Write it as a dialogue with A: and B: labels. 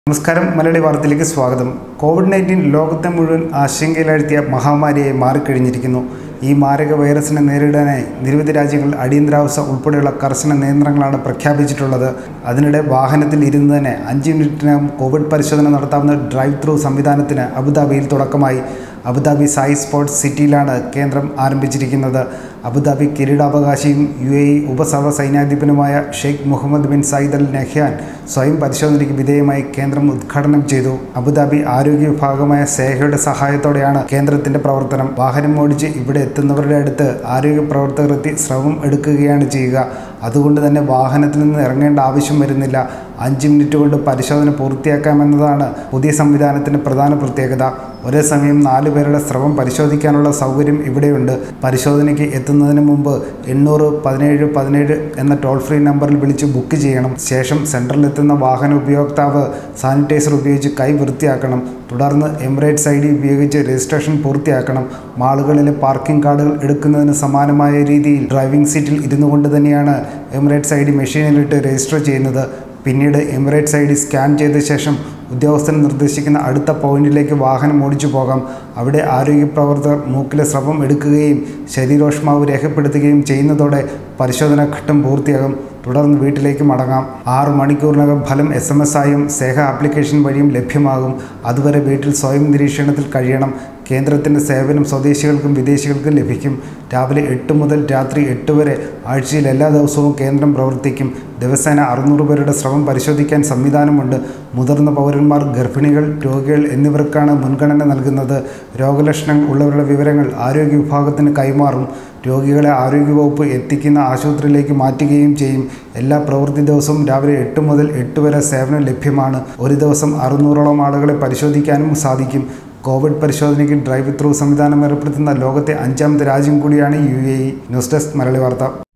A: നമസ്കാരം മലയാളി വാർത്തയിലേക്ക് സ്വാഗതം കോവിഡ് നയൻറ്റീൻ ലോകത്തെ മുഴുവൻ ആശങ്കയിലാഴ്ത്തിയ മഹാമാരിയായി മാറിക്കഴിഞ്ഞിരിക്കുന്നു ഈ മാരക വൈറസിനെ നേരിടാനായി നിരവധി രാജ്യങ്ങൾ അടിയന്തരാവസ്ഥ ഉൾപ്പെടെയുള്ള കർശന നിയന്ത്രണങ്ങളാണ് പ്രഖ്യാപിച്ചിട്ടുള്ളത് അതിനിടെ വാഹനത്തിൽ ഇരുന്ന് തന്നെ അഞ്ച് മിനിറ്റിനകം കോവിഡ് പരിശോധന നടത്താവുന്ന ഡ്രൈവ് ത്രൂ സംവിധാനത്തിന് അബുദാബിയിൽ തുടക്കമായി അബുദാബി സായി സ്പോർട്സ് സിറ്റിയിലാണ് കേന്ദ്രം ആരംഭിച്ചിരിക്കുന്നത് അബുദാബി കിരീടാവകാശിയും യു എ ഇ ഉപസർവ സൈന്യാധിപനുമായ Sheikh Mohammed bin Zayed Al Nahyan സ്വയം പരിശോധനയ്ക്ക് വിധേയമായി കേന്ദ്രം ഉദ്ഘാടനം ചെയ്തു അബുദാബി ആരോഗ്യ വിഭാഗമായ സേഹയുടെ സഹായത്തോടെയാണ് കേന്ദ്രത്തിന്റെ പ്രവർത്തനം വാഹനം ഓടിച്ച് ഇവിടെ എത്തുന്നവരുടെ അടുത്ത് ആരോഗ്യ പ്രവർത്തകർ എത്തി സ്രവം എടുക്കുകയാണ് ചെയ്യുക അതുകൊണ്ട് തന്നെ വാഹനത്തിൽ നിന്ന് ഇറങ്ങേണ്ട ആവശ്യം വരുന്നില്ല അഞ്ച് മിനിറ്റ് കൊണ്ട് പരിശോധന പൂർത്തിയാക്കാമെന്നതാണ് പുതിയ സംവിധാനത്തിന്റെ പ്രധാന പ്രത്യേകത ഒരേ സമയം നാല് പേരുടെ സ്രവം പരിശോധിക്കാനുള്ള സൗകര്യം ഇവിടെയുണ്ട് പരിശോധനയ്ക്ക് എത്തുന്നതിന് മുമ്പ് എണ്ണൂറ് പതിനേഴ് പതിനേഴ് എന്ന ടോൾ ഫ്രീ നമ്പറിൽ വിളിച്ച് ബുക്ക് ചെയ്യണം ശേഷം സെൻറ്ററിലെത്തുന്ന വാഹന ഉപയോക്താവ് സാനിറ്റൈസർ ഉപയോഗിച്ച് കൈ വൃത്തിയാക്കണം തുടർന്ന് എമിറേറ്റ്സ് ഐ ഡി ഉപയോഗിച്ച് രജിസ്ട്രേഷൻ പൂർത്തിയാക്കണം മാളുകളിലെ പാർക്കിംഗ് കാർഡുകൾ എടുക്കുന്നതിന് സമാനമായ രീതിയിൽ ഡ്രൈവിംഗ് സീറ്റിൽ ഇരുന്നു കൊണ്ട് തന്നെയാണ് എമിറേറ്റ്സ് ഐ ഡി മെഷീനിലിട്ട് രജിസ്റ്റർ ചെയ്യുന്നത് പിന്നീട് എമിറേറ്റ്സ് ഐ ഡി സ്കാൻ ചെയ്ത ശേഷം ഉദ്യോഗസ്ഥൻ നിർദ്ദേശിക്കുന്ന അടുത്ത പോയിന്റിലേക്ക് വാഹനം ഓടിച്ചു പോകാം അവിടെ ആരോഗ്യ പ്രവർത്തകർ മൂക്കിലെ സ്രവം എടുക്കുകയും ശരീരോഷ്മാവ് രേഖപ്പെടുത്തുകയും ചെയ്യുന്നതോടെ പരിശോധനാ ഘട്ടം പൂർത്തിയാകും തുടർന്ന് വീട്ടിലേക്ക് മടങ്ങാം ആറ് മണിക്കൂറിനകം ഫലം എസ് എം എസ് ആയും സേഹ ആപ്ലിക്കേഷൻ വഴിയും ലഭ്യമാകും അതുവരെ വീട്ടിൽ സ്വയം നിരീക്ഷണത്തിൽ കഴിയണം കേന്ദ്രത്തിൻ്റെ സേവനം സ്വദേശികൾക്കും വിദേശികൾക്കും ലഭിക്കും രാവിലെ എട്ട് മുതൽ രാത്രി എട്ട് വരെ ആഴ്ചയിൽ എല്ലാ ദിവസവും കേന്ദ്രം പ്രവർത്തിക്കും ദിവസേന അറുന്നൂറ് പേരുടെ സ്രവം പരിശോധിക്കാൻ സംവിധാനമുണ്ട് മുതിർന്ന പൗരന്മാർ ഗർഭിണികൾ രോഗികൾ എന്നിവർക്കാണ് മുൻഗണന നൽകുന്നത് രോഗലക്ഷണങ്ങൾ ഉള്ളവരുടെ വിവരങ്ങൾ ആരോഗ്യ വിഭാഗത്തിന് കൈമാറും രോഗികളെ ആരോഗ്യവകുപ്പ് എത്തിക്കുന്ന ആശുപത്രിയിലേക്ക് മാറ്റുകയും ചെയ്യും എല്ലാ പ്രവൃത്തി ദിവസവും രാവിലെ എട്ട് മുതൽ എട്ട് വരെ സേവനം ലഭ്യമാണ് ഒരു ദിവസം അറുന്നൂറോളം ആളുകളെ പരിശോധിക്കാനും സാധിക്കും കോവിഡ് പരിശോധനയ്ക്ക് ഡ്രൈവ് ത്രൂ സംവിധാനം ഏർപ്പെടുത്തുന്ന ലോകത്തെ അഞ്ചാമത്തെ രാജ്യം കൂടിയാണ് U A E news desk Malayali വാർത്ത